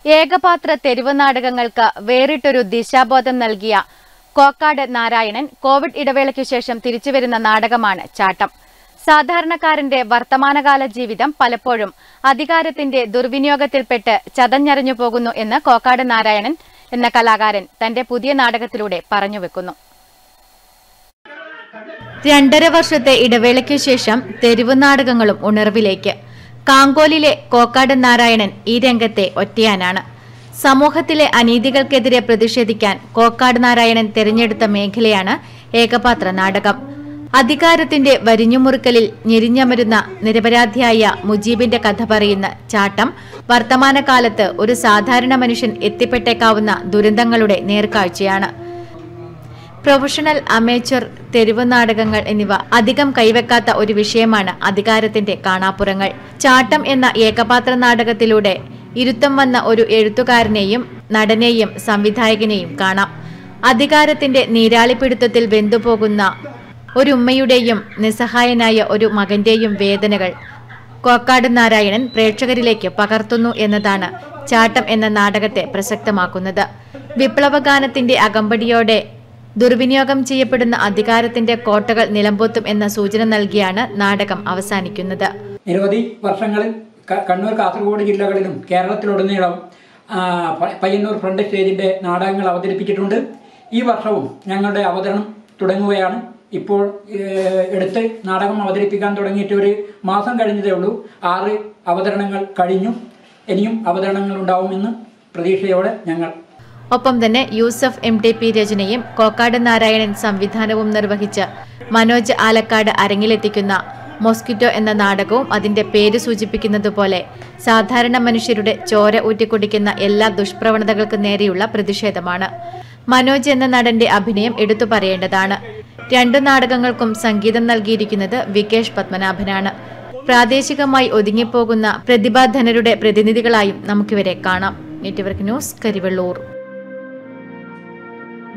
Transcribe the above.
ഏകപാത്ര തെരുവ് നാടകങ്ങൾക്ക് വേറിട്ടൊരു ദിശാബോധം നൽകിയ കോക്കാട് നാരായണൻ കോവിഡ് ഇടവേളയ്ക്കു ശേഷം തിരിച്ചുവരുന്ന നാടകമാണ് ചാട്ടം സാധാരണക്കാരന്റെ വർത്തമാനകാല ജീവിതം പലപ്പോഴും അധികാരത്തിന്റെ ദുർവിനിയോഗത്തിൽപ്പെട്ട് ചതഞ്ഞറിഞ്ഞു പോകുന്നു എന്ന് കോക്കാട് നാരായണൻ എന്ന കലാകാരൻ തന്റെ പുതിയ നാടകത്തിലൂടെ പറഞ്ഞുവെക്കുന്നു രണ്ടര വർഷത്തെ ഇടവേളയ്ക്കു ശേഷം തെരുവ് നാടകങ്ങളും ഉണർവിലേക്ക് കാങ്കോലിലെ കോക്കാട് നാരായണൻ ഈ രംഗത്തെ ഒറ്റയാനാണ് സമൂഹത്തിലെ അനീതികൾക്കെതിരെ പ്രതിഷേധിക്കാൻ കോക്കാട് നാരായണൻ തിരഞ്ഞെടുത്ത മേഖലയാണ് ഏകപാത്ര നാടകം അധികാരത്തിന്റെ വരിഞ്ഞുമുറുക്കലിൽ ഞെരിഞ്ഞമരുന്ന നിരപരാധിയായ മുജീബിന്റെ കഥ പറയുന്ന ചാട്ടം വർത്തമാനകാലത്ത് ഒരു സാധാരണ മനുഷ്യൻ എത്തിപ്പെട്ടേക്കാവുന്ന ദുരന്തങ്ങളുടെ നേർക്കാഴ്ചയാണ് പ്രൊഫഷണൽ അമേച്ചർ തെരുവ് നാടകങ്ങൾ എന്നിവ അധികം കൈവെക്കാത്ത ഒരു വിഷയമാണ് അധികാരത്തിന്റെ കാണാപ്പുറങ്ങൾ ചാട്ടം എന്ന ഏകപാത്ര നാടകത്തിലൂടെ ഇരുത്തം വന്ന ഒരു എഴുത്തുകാരനെയും നടനെയും സംവിധായകനെയും കാണാം അധികാരത്തിന്റെ നീരാളിപ്പിടുത്തത്തിൽ വെന്തുപോകുന്ന ഒരു ഉമ്മയുടെയും നിസ്സഹായനായ ഒരു മകന്റെയും വേദനകൾ കോക്കാട് നാരായണൻ പ്രേക്ഷകരിലേക്ക് പകർത്തുന്നു എന്നതാണ് ചാട്ടം എന്ന നാടകത്തെ പ്രസക്തമാക്കുന്നത് വിപ്ലവഗാനത്തിന്റെ അകമ്പടിയോടെ ദുർവിനിയോഗം ചെയ്യപ്പെടുന്ന അധികാരത്തിന്റെ കോട്ടകൾ നിലംപൊത്തും എന്ന സൂചന നൽകിയാണ് നാടകം അവസാനിക്കുന്നത് നിരവധി വർഷങ്ങളിൽ ക- കണ്ണൂർ കാസർഗോഡ് ജില്ലകളിലും കേരളത്തിലുടനീളം ആ, പ- പയ്യന്നൂർ ഫ്രണ്ട് സ്റ്റേജിന്റെ നാടകങ്ങൾ അവതരിപ്പിച്ചിട്ടുണ്ട് ഈ വർഷവും ഞങ്ങളുടെ അവതരണം തുടങ്ങുകയാണ് ഇപ്പോൾ ഏഹ്, എടുത്ത് നാടകം അവതരിപ്പിക്കാൻ തുടങ്ങിയിട്ട് ഒരു മാസം കഴിഞ്ഞതേ ഉള്ളൂ ആറ് അവതരണങ്ങൾ കഴിഞ്ഞു ഇനിയും അവതരണങ്ങൾ ഉണ്ടാവുമെന്ന് പ്രതീക്ഷയോടെ ഞങ്ങൾ ഒപ്പം തന്നെ യൂസഫ് എം ടി പി രചനയും കോക്കാട് നാരായണൻ സംവിധാനവും നിർവഹിച്ച് മനോജ് ആലക്കാട് അരങ്ങിലെത്തിക്കുന്ന മോസ്കിറ്റോ എന്ന നാടകവും അതിന്റെ പേര് സൂചിപ്പിക്കുന്നത് പോലെ സാധാരണ മനുഷ്യരുടെ ചോര ഊറ്റിക്കുടിക്കുന്ന എല്ലാ ദുഷ്പ്രവണതകൾക്ക് നേരെയുള്ള പ്രതിഷേധമാണ് മനോജ് എന്ന നടന്റെ അഭിനയം എടുത്തു പറയേണ്ടതാണ് രണ്ടു നാടകങ്ങൾക്കും സംഗീതം നൽകിയിരിക്കുന്നത് വികേഷ് പത്മനാഭനാണ് പ്രാദേശികമായി ഒതുങ്ങിപ്പോകുന്ന പ്രതിഭാധനരുടെ പ്രതിനിധികളായും നമുക്കിവരെ കാണാം നെറ്റ്വർക്ക് ന്യൂസ് കരിവെള്ളൂർ